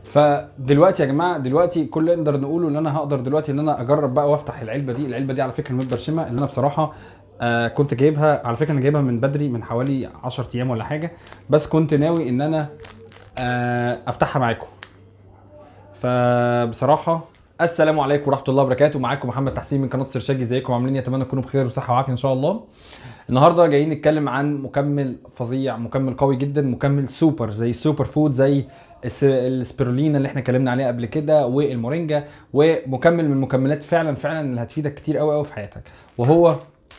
فدلوقتي يا جماعه دلوقتي كل اللي نقدر نقوله ان انا هقدر دلوقتي ان انا اجرب بقى وافتح العلبه دي العلبه دي على فكره متبرشمه اللي انا بصراحه آه كنت جايبها على فكره انا جايبها من بدري من حوالي 10 ايام ولا حاجه بس كنت ناوي ان انا آه افتحها معاكم فبصراحه السلام عليكم ورحمه الله وبركاته معاكم محمد تحسين من قناه سرشاجي ازيكم عاملين إيه؟ اتمنى تكونوا بخير وصحه وعافيه ان شاء الله النهارده جايين نتكلم عن مكمل فظيع مكمل قوي جدا مكمل سوبر زي السوبر فود زي الس- السبirulina اللي احنا اتكلمنا عليه قبل كده والمورينجا ومكمل من المكملات فعلا فعلا اللي هتفيدك كتير قوي قوي في حياتك وهو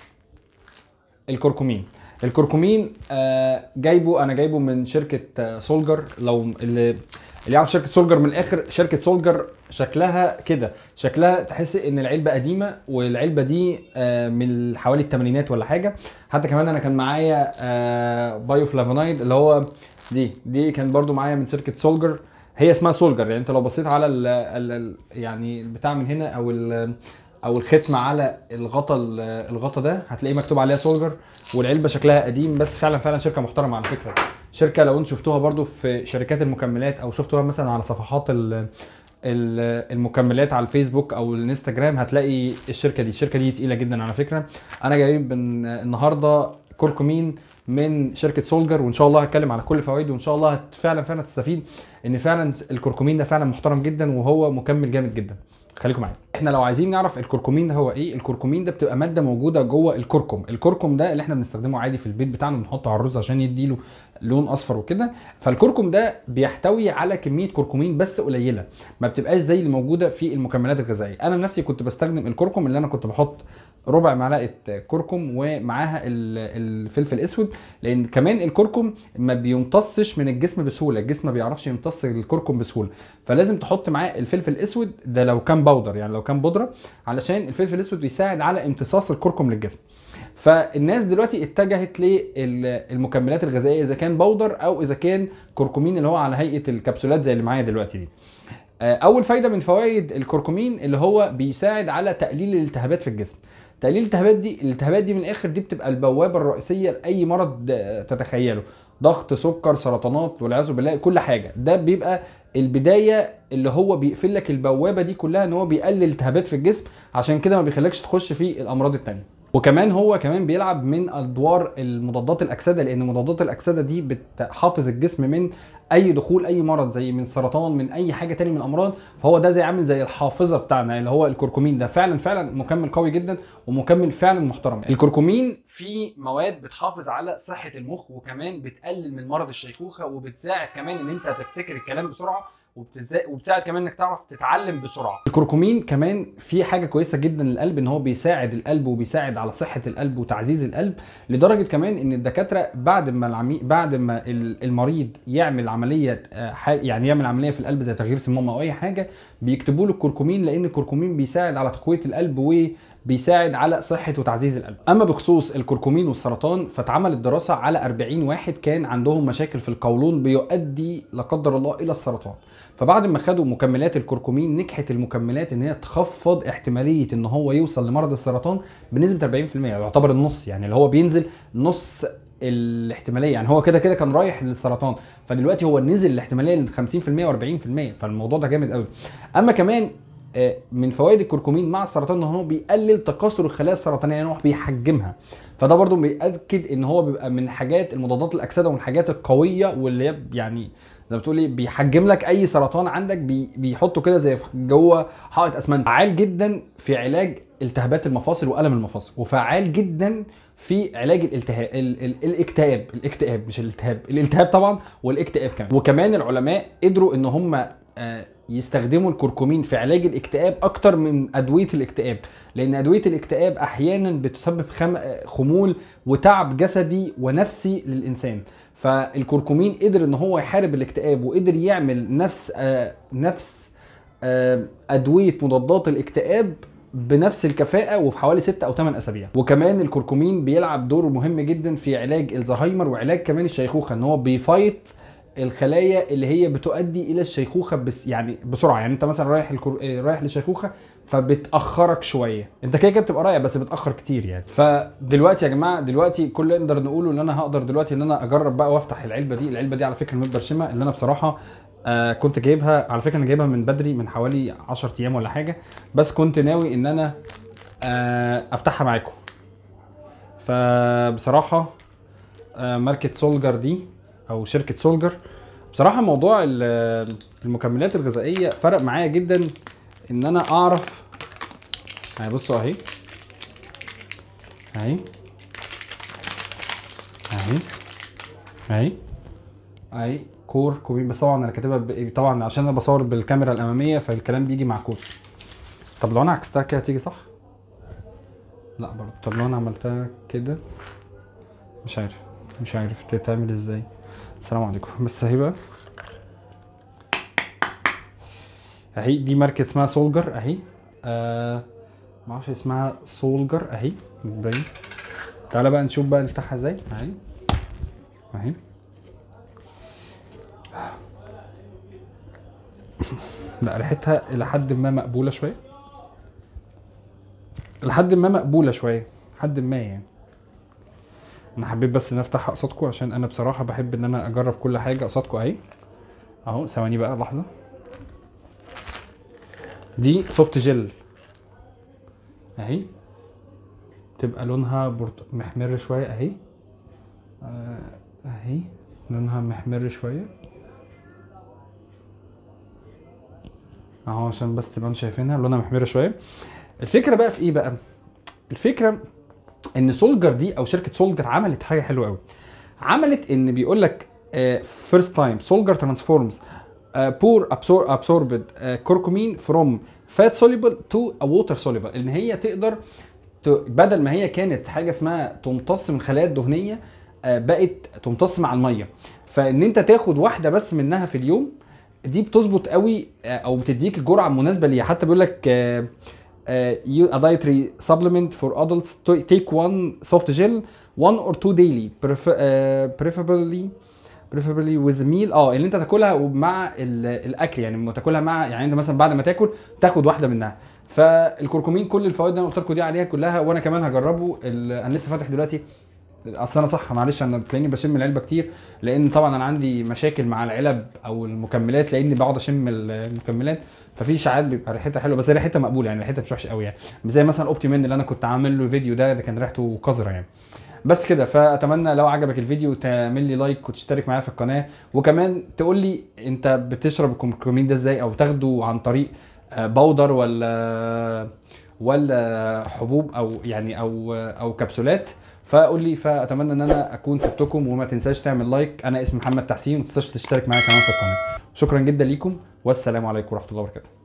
الكركمين الكركمين آه جايبه انا جايبه من شركه آه سولجر لو اللي اللي يعرف شركه سولجر من الاخر شركه سولجر شكلها كده شكلها تحس ان العلبه قديمه والعلبه دي آه من حوالي الثمانينات ولا حاجه حتى كمان انا كان معايا آه بايو فلافونايد اللي هو دي دي كان برضو معايا من شركه سولجر هي اسمها سولجر يعني انت لو بصيت على ال ال ال يعني البتاع من هنا او ال او الختم على الغطا ال- الغطا ده هتلاقيه مكتوب عليها سولجر والعلبه شكلها قديم بس فعلا فعلا شركه محترمه على فكره شركه لو انتوا شفتوها برضو في شركات المكملات او شفتوها مثلا على صفحات ال ال- المكملات على الفيسبوك او الانستجرام هتلاقي الشركه دي الشركه دي تقيله جدا على فكره انا جايب من- النهارده كركمين من شركه سولجر وان شاء الله هتكلم على كل فوائده وان شاء الله هت- فعلا فعلا تستفيد ان فعلا الكركمين ده فعلا محترم جدا وهو مكمل جامد جدا خليكم معايا احنا لو عايزين نعرف الكركمين ده هو ايه الكركمين ده بتبقى ماده موجوده جوه الكركم الكركم ده اللي احنا بنستخدمه عادي في البيت بتاعنا بنحطه على الرز عشان يديله لون اصفر وكده فالكركم ده بيحتوي على كميه كركمين بس قليله ما بتبقاش زي اللي موجوده في المكملات الغذائيه انا نفسي كنت بستخدم الكركم اللي انا كنت بحط ربع معلقه كركم ومعاها ال- الفلفل الاسود لان كمان الكركم ما بيمتصش من الجسم بسهوله الجسم ما بيعرفش يمتص الكركم بسهوله فلازم تحط معاه الفلفل الاسود ده لو كان باودر يعني لو كان بودره علشان الفلفل الاسود بيساعد على امتصاص الكركم للجسم فالناس دلوقتي اتجهت للمكملات الغذائيه اذا كان باودر او اذا كان كركمين اللي هو على هيئه الكبسولات زي اللي معايا دلوقتي دي آه، اول فايده من فوائد الكركمين اللي هو بيساعد على تقليل الالتهابات في الجسم تقليل الالتهابات دي الالتهابات دي من الاخر دي بتبقى البوابه الرئيسيه لاي مرض آه، تتخيله ضغط سكر سرطانات والعياذ بالله كل حاجه ده بيبقى البدايه اللي هو بيقفل لك البوابه دي كلها ان هو بيقلل التهابات في الجسم عشان كده ما بيخليكش تخش في الامراض التانية وكمان هو كمان بيلعب من ادوار المضادات الاكسده لان مضادات الاكسده دي بتحافظ الجسم من اي دخول اي مرض زي من سرطان من اي حاجه تاني من الامراض فهو ده زي عامل زي الحافظه بتاعنا اللي هو الكركمين ده فعلا فعلا مكمل قوي جدا ومكمل فعلا محترم الكركمين فيه مواد بتحافظ على صحه المخ وكمان بتقلل من مرض الشيخوخه وبتساعد كمان ان انت تفتكر الكلام بسرعه وبتزا- وبتساعد كمان انك تعرف تتعلم بسرعه الكركمين كمان في حاجه كويسه جدا للقلب ان هو بيساعد القلب وبيساعد على صحه القلب وتعزيز القلب لدرجه كمان ان الدكاتره بعد ما العمي... بعد ما ال- المريض يعمل عمليه آه، ح- يعني يعمل عمليه في القلب زي تغيير صمام او اي حاجه بيكتبوا له الكركمين لان الكركمين بيساعد على تقويه القلب وبيساعد على صحه وتعزيز القلب اما بخصوص الكركمين والسرطان فاتعملت دراسه على 40 واحد كان عندهم مشاكل في القولون بيؤدي لا قدر الله الى السرطان فبعد ما خدوا مكملات الكركمين نجحت المكملات ان هي تخفض احتماليه ان هو يوصل لمرض السرطان بنسبه 40% يعتبر النص يعني اللي هو بينزل نص الاحتماليه يعني هو كده كده كان رايح للسرطان فدلوقتي هو نزل الاحتماليه ل 50% و40% فالموضوع ده جامد قوي اما كمان آه، من فوائد الكركمين مع السرطان ان هو بيقلل تكاثر الخلايا السرطانيه يعني هو بيحجمها فده برضو بيأكد ان هو بيبقى من حاجات المضادات الاكسده ومن الحاجات القويه واللي هي يعني زي ما بتقولي بيحجم لك اي سرطان عندك بي بيحطه كده زي في جوه حائط اسمنت فعال جدا في علاج التهابات المفاصل والم المفاصل وفعال جدا في علاج الالتهاب ال ال الاكتئاب الاكتئاب مش الالتهاب الالتهاب طبعا والاكتئاب كمان وكمان العلماء قدروا ان هم آه، يستخدموا الكركمين في علاج الاكتئاب اكتر من ادويه الاكتئاب لان ادويه الاكتئاب احيانا بتسبب خم... آه، خمول وتعب جسدي ونفسي للانسان فالكركمين قدر ان هو يحارب الاكتئاب وقدر يعمل نفس آه نفس آه ادويه مضادات الاكتئاب بنفس الكفاءة وفي حوالي 6 أو 8 أسابيع، وكمان الكركمين بيلعب دور مهم جدا في علاج الزهايمر وعلاج كمان الشيخوخة إن هو بيفايت الخلايا اللي هي بتؤدي إلى الشيخوخة بس يعني بسرعة يعني أنت مثلا رايح الكر... آه، رايح للشيخوخة فبتأخرك شوية، أنت كده كده بتبقى رايح بس بتأخر كتير يعني، فدلوقتي يا جماعة دلوقتي كل اللي نقدر نقوله إن أنا هقدر دلوقتي إن أنا أجرب بقى وأفتح العلبة دي، العلبة دي على فكرة متبرشمة اللي أنا بصراحة آه كنت جايبها على فكره انا جايبها من بدري من حوالي 10 ايام ولا حاجه بس كنت ناوي ان انا آه افتحها معاكم فبصراحه آه ماركه سولجر دي او شركه سولجر بصراحه موضوع ال- المكملات الغذائيه فرق معايا جدا ان انا اعرف يعني بصوا اهي اهي اهي اهي اهي كور كوبين بس طبعا انا كاتبها ب- طبعا عشان انا بصور بالكاميرا الاماميه فالكلام بيجي معكوس طب لو انا عكستها كده تيجي صح لا برضه طب لو انا عملتها كده مش عارف مش عارف تتعمل ازاي السلام عليكم بس اهي بقى اهي دي ماركه اسمها سولجر اهي آه ما اعرفش اسمها سولجر اهي باين تعالى بقى نشوف بقى نفتحها ازاي اهي اهي لا ريحتها الى حد ما مقبوله شويه لحد ما مقبوله شويه لحد ما يعني انا حبيت بس ان افتحها قصادكم عشان انا بصراحه بحب ان انا اجرب كل حاجه قصادكم اهي اهو ثواني بقى لحظه دي سوفت جل اهي تبقى لونها برت... محمر شويه اهي آه، اهي لونها محمر شويه اهو عشان بس تبقى انتوا شايفينها لونها محمر شويه الفكره بقى في ايه بقى الفكره ان سولجر دي او شركه سولجر عملت حاجه حلوه قوي عملت ان بيقول لك فيرست تايم سولجر ترانسفورمز بور ابسوربد كوركومين فروم فات سوليبل تو ووتر سوليبل ان هي تقدر ت- بدل ما هي كانت حاجه اسمها تمتص من الخلايا الدهنيه آه، بقت تمتص مع الميه فان انت تاخد واحده بس منها في اليوم دي بتظبط قوي آه، او بتديك الجرعه المناسبه ليها حتى بيقول لك آه، uh, you, a dietary supplement for adults to take one soft gel one or two daily prefer, uh, preferably preferably with meal اه اللي انت تاكلها مع ال- الاكل يعني لما تاكلها مع يعني انت مثلا بعد ما تاكل تاخد واحده منها فالكركمين كل الفوائد اللي انا قلت لكم دي عليها كلها وانا كمان هجربه ال- انا لسه فاتح دلوقتي اصل انا صح معلش انا تلاقيني بشم العلبه كتير لان طبعا انا عندي مشاكل مع العلب او المكملات لاني بقعد اشم المكملات ففي ساعات بيبقى ريحتها حلوه بس هي ريحتها مقبوله يعني ريحتها مش وحشه قوي يعني مش زي مثلا اوبتي من اللي انا كنت عامل له فيديو ده اللي كان ريحته قذره يعني بس كده فاتمنى لو عجبك الفيديو تعمل لي لايك وتشترك معايا في القناه وكمان تقول لي انت بتشرب الكركمين ده ازاي او تاخده عن طريق آه، بودر ولا ولا حبوب او يعني او او كبسولات فقول لي فاتمنى ان انا اكون فدتكم وما تنساش تعمل لايك انا اسمي محمد تحسين وما تنساش تشترك معايا كمان في القناه شكرا جدا ليكم والسلام عليكم ورحمه الله وبركاته